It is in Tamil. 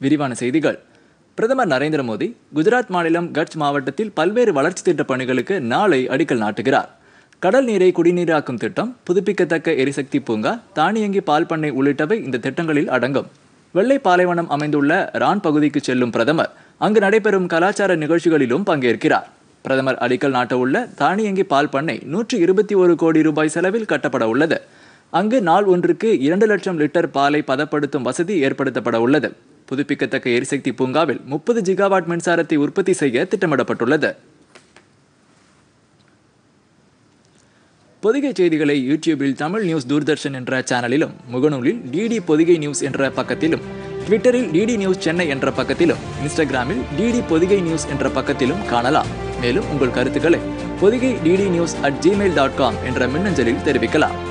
விரிவான செய்திகள் பிரதமர் நரேந்திர மோடி குஜராத் மாநிலம் கட்ச் மாவட்டத்தில் பல்வேறு வளர்ச்சி திட்ட பணிகளுக்கு நாளை அடிக்கல் நாட்டுகிறார் கடல் நீரை குடிநீராக்கும் திட்டம் புதுப்பிக்கத்தக்க எரிசக்தி பூங்கா தானியங்கி பால் பண்ணை உள்ளிட்டவை இந்த திட்டங்களில் அடங்கும் வெள்ளை பாலைவனம் அமைந்துள்ள ரான் பகுதிக்கு செல்லும் பிரதமர் அங்கு நடைபெறும் கலாச்சார நிகழ்ச்சிகளிலும் பங்கேற்கிறார் பிரதமர் அடிக்கல் நாட்டவுள்ள தானியங்கி பால் பண்ணை நூற்றி இருபத்தி ஒரு கோடி ரூபாய் செலவில் கட்டப்பட உள்ளது அங்கு நாள் ஒன்றுக்கு இரண்டு லட்சம் லிட்டர் பாலை பதப்படுத்தும் வசதி ஏற்படுத்தப்பட உள்ளது புதுப்பிக்கத்தக்க எரிசக்தி பூங்காவில் முப்பது ஜிகாவாட் மின்சாரத்தை உற்பத்தி செய்ய திட்டமிடப்பட்டுள்ளது பொதிகை செய்திகளை யூடியூபில் தமிழ் நியூஸ் தூர்தர்ஷன் என்ற சேனலிலும் முகநூலில் டிடி பொதிகை நியூஸ் என்ற பக்கத்திலும் ட்விட்டரில் டிடி நியூஸ் சென்னை என்ற பக்கத்திலும் இன்ஸ்டாகிராமில் டிடி பொதிகை நியூஸ் என்ற பக்கத்திலும் காணலாம் மேலும் உங்கள் கருத்துக்களை Podhigai DD news at Gmail dot com என்ற மின்னஞ்சலில் தெரிவிக்கலாம்